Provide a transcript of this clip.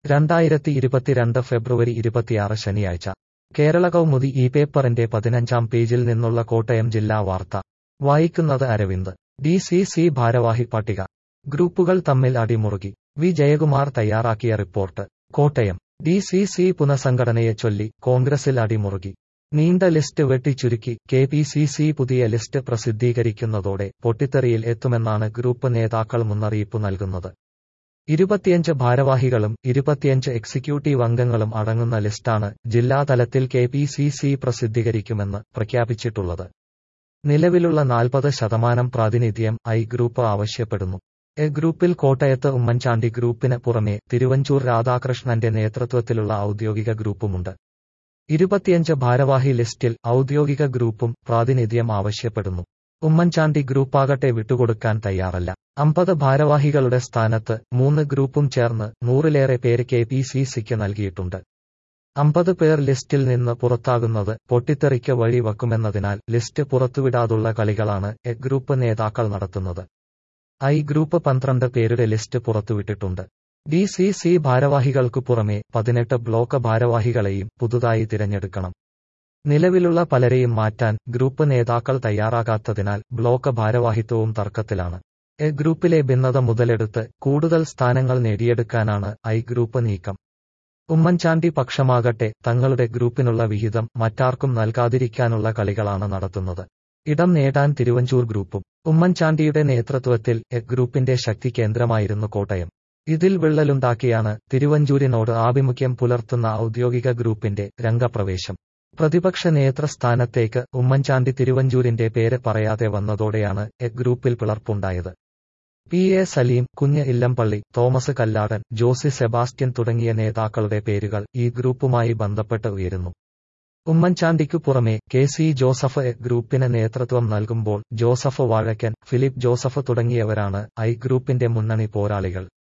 രണ്ടായിരത്തി ഇരുപത്തിരണ്ട് ഫെബ്രുവരി ഇരുപത്തിയാറ് ശനിയാഴ്ച കേരള കൗമുദി ഈ പേപ്പറിന്റെ പതിനഞ്ചാം പേജിൽ നിന്നുള്ള കോട്ടയം ജില്ലാ വാർത്ത വായിക്കുന്നത് അരവിന്ദ് ഡി സി സി ഭാരവാഹി പട്ടിക ഗ്രൂപ്പുകൾ തമ്മിൽ അടിമുറുകി വി ജയകുമാർ തയ്യാറാക്കിയ report Kottayam D C C പുനഃസംഘടനയെ ചൊല്ലി കോൺഗ്രസിൽ അടിമുറുകി നീണ്ട ലിസ്റ്റ് വെട്ടിച്ചുരുക്കി കെ പി സി സി പുതിയ ലിസ്റ്റ് പ്രസിദ്ധീകരിക്കുന്നതോടെ പൊട്ടിത്തെറിയിൽ എത്തുമെന്നാണ് ഗ്രൂപ്പ് നേതാക്കൾ മുന്നറിയിപ്പ് നൽകുന്നത് ഇരുപത്തിയഞ്ച് ഭാരവാഹികളും ഇരുപത്തിയഞ്ച് എക്സിക്യൂട്ടീവ് അംഗങ്ങളും അടങ്ങുന്ന ലിസ്റ്റാണ് ജില്ലാതലത്തിൽ കെ പി സി സി പ്രസിദ്ധീകരിക്കുമെന്ന് പ്രഖ്യാപിച്ചിട്ടുള്ളത് നിലവിലുള്ള നാൽപ്പത് ശതമാനം പ്രാതിനിധ്യം ഐ ഗ്രൂപ്പ് ആവശ്യപ്പെടുന്നു എ ഗ്രൂപ്പിൽ കോട്ടയത്ത് ഉമ്മൻചാണ്ടി ഗ്രൂപ്പിന് പുറമെ തിരുവഞ്ചൂർ രാധാകൃഷ്ണന്റെ നേതൃത്വത്തിലുള്ള ഔദ്യോഗിക ഗ്രൂപ്പുമുണ്ട് ഇരുപത്തിയഞ്ച് ഭാരവാഹി ലിസ്റ്റിൽ ഔദ്യോഗിക ഗ്രൂപ്പും പ്രാതിനിധ്യം ആവശ്യപ്പെടുന്നു ഉമ്മൻചാണ്ടി ഗ്രൂപ്പാകട്ടെ വിട്ടുകൊടുക്കാൻ തയ്യാറല്ല അമ്പത് ഭാരവാഹികളുടെ സ്ഥാനത്ത് മൂന്ന് ഗ്രൂപ്പും ചേർന്ന് നൂറിലേറെ പേര് കെ പി സി സിക്ക് നൽകിയിട്ടുണ്ട് അമ്പത് പേർ ലിസ്റ്റിൽ നിന്ന് പുറത്താകുന്നത് പൊട്ടിത്തെറിക്ക് വഴിവെക്കുമെന്നതിനാൽ ലിസ്റ്റ് പുറത്തുവിടാതുള്ള കളികളാണ് എ ഗ്രൂപ്പ് നേതാക്കൾ നടത്തുന്നത് ഐ ഗ്രൂപ്പ് പന്ത്രണ്ട് പേരുടെ ലിസ്റ്റ് പുറത്തുവിട്ടിട്ടുണ്ട് ഡി സി സി ഭാരവാഹികൾക്കു പുറമെ പതിനെട്ട് ബ്ലോക്ക് ഭാരവാഹികളെയും പുതുതായി തിരഞ്ഞെടുക്കണം നിലവിലുള്ള പലരെയും മാറ്റാൻ ഗ്രൂപ്പ് നേതാക്കൾ തയ്യാറാകാത്തതിനാൽ ബ്ലോക്ക് ഭാരവാഹിത്വവും തർക്കത്തിലാണ് എ ഗ്രൂപ്പിലെ ഭിന്നത മുതലെടുത്ത് കൂടുതൽ സ്ഥാനങ്ങൾ നേടിയെടുക്കാനാണ് ഐ ഗ്രൂപ്പ് നീക്കം ഉമ്മൻചാണ്ടി പക്ഷമാകട്ടെ തങ്ങളുടെ ഗ്രൂപ്പിനുള്ള വിഹിതം മറ്റാർക്കും നൽകാതിരിക്കാനുള്ള കളികളാണ് നടത്തുന്നത് ഇടം നേടാൻ തിരുവഞ്ചൂർ ഗ്രൂപ്പും ഉമ്മൻചാണ്ടിയുടെ നേതൃത്വത്തിൽ എ ഗ്രൂപ്പിന്റെ ശക്തി കേന്ദ്രമായിരുന്നു കോട്ടയം ഇതിൽ വിള്ളലുണ്ടാക്കിയാണ് തിരുവഞ്ചൂരിനോട് ആഭിമുഖ്യം പുലർത്തുന്ന ഔദ്യോഗിക ഗ്രൂപ്പിന്റെ രംഗപ്രവേശം പ്രതിപക്ഷ നേതൃസ്ഥാനത്തേക്ക് ഉമ്മൻചാണ്ടി തിരുവഞ്ചൂരിന്റെ പേര് പറയാതെ വന്നതോടെയാണ് എ ഗ്രൂപ്പിൽ പിളർപ്പുണ്ടായത് P A Saleem Kunju Illampally Thomas Kalladan Josy Sebastian തുടങ്ങിയ നേതാക്കളുടെ പേരുകൾ ഈ ഗ്രൂപ്പുമായി ബന്ധപ്പെട്ട് ഉയരുന്നു ഉമ്മൻചാണ്ടിക്കു പുറമെ കെ സി ജോസഫ് എ ഗ്രൂപ്പിന് നേതൃത്വം നൽകുമ്പോൾ ജോസഫ് വാഴക്കൻ ഫിലിപ്പ് ജോസഫ് തുടങ്ങിയവരാണ് ഐ ഗ്രൂപ്പിന്റെ മുന്നണി പോരാളികൾ